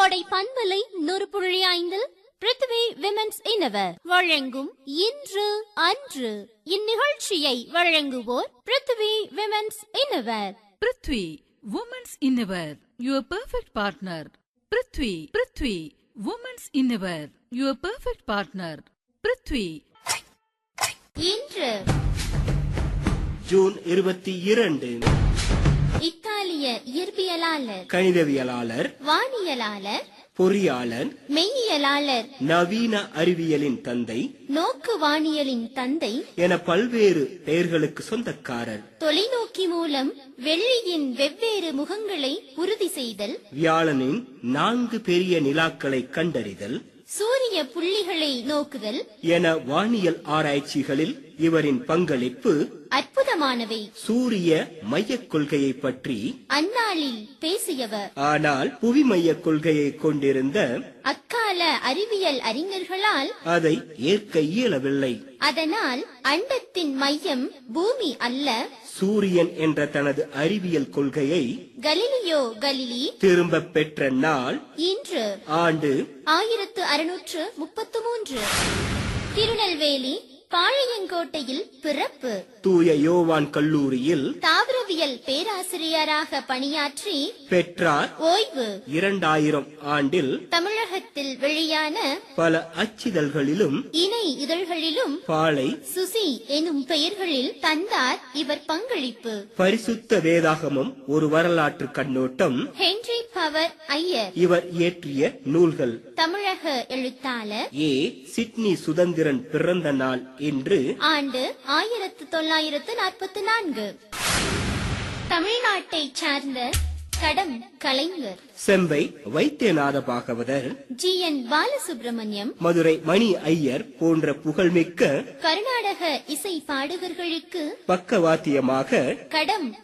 கோடை பண்பலை நூறு புள்ளி ஐந்தில் பிருத்வி விமென்ஸ் இனவர் வழங்கும் இன்று அன்று இந்நிகழ்ச்சியை வழங்குவோர் Prithvi women's innerwear Prithvi women's innerwear your perfect partner Prithvi Prithvi women's innerwear your perfect partner Prithvi இன்று ஜூன் இருபத்தி இரண்டு இத்தாலிய இயற்பியலாளர் கணிதவியலாளர் வானியலாளர் பொறியாளர் மெய்யியலாளர் நவீன அறிவியலின் தந்தை நோக்கு வானியலின் தந்தை என பல்வேறு பெயர்களுக்கு சொந்தக்காரர் தொலைநோக்கி மூலம் வெள்ளியின் வெவ்வேறு முகங்களை உறுதி செய்தல் வியாழனின் நான்கு பெரிய நிலாக்களை கண்டறிதல் சூரிய புள்ளிகளை நோக்குதல் என வானியல் ஆராய்ச்சிகளில் இவரின் பங்களிப்பு அற்புதமானவை சூரிய மையக் கொள்கையை பற்றி அந்நாளில் பேசியவர் ஆனால் புவி மையக் கொள்கையை கொண்டிருந்த அக்கால அறிவியல் அறிஞர்களால் அதை ஏற்க இயலவில்லை அதனால் அண்டத்தின் மையம் பூமி அல்ல சூரியன் என்ற தனது அறிவியல் கொள்கையை கலிலியோ கலிலி திரும்பப் பெற்ற நாள் இன்று ஆண்டு ஆயிரத்து அறுநூற்று முப்பத்து மூன்று திருநெல்வேலி பாளையங்கோட்டையில் பிறப்பு தூய யோவான் கல்லூரியில் தாவரவியல் பேராசிரியராக பணியாற்றி பெற்றார் ஓய்வு இரண்டாயிரம் ஆண்டில் தமிழகத்தில் வெளியான பல அச்சிதழ்களிலும் இணை இதழ்களிலும் பாலை சுசி எனும் பெயர்களில் தந்தார் இவர் பங்களிப்பு பரிசுத்த வேதாகமம் ஒரு வரலாற்று கண்ணோட்டம் ஹென்றி பவர் ஐயர் இவர் இயற்றிய நூல்கள் தமிழக எழுத்தாளர் ஏ சிட்னி சுதந்திரன் பிறந்த நாள் என்று ஆண்டு ஆயிரத்து தொள்ளாயிரத்து நாற்பத்தி நான்கு தமிழ்நாட்டைச் சார்ந்த கடம் கலைஞர் செம்பை வைத்தியநாத பாகவதர் ஜி என் பாலசுப்ரமணியம் மதுரை மணி ஐயர் போன்ற புகழ்மிக்க கர்நாடக இசை பாடகர்களுக்கு பக்கவாத்தியமாக கடம்